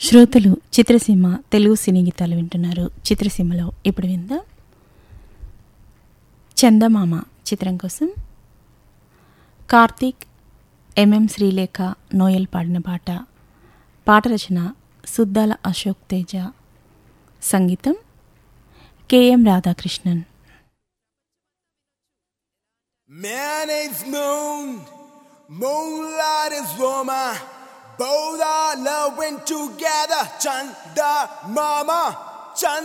శ్రోతలు చిత్రసీమ తెలుగు సినీ గీతాలు వింటున్నారు చిత్రసీమలో ఇప్పుడు విందాం చందమామ చిత్రం కోసం కార్తీక్ ఎంఎం శ్రీలేఖ నోయల్ పాడిన పాట పాట రచన సుద్దాల అశోక్ తేజ సంగీతం KM Radhakrishnan Man is moon, moonlight is woman. Both are loving together. Chanda mama, Chanda.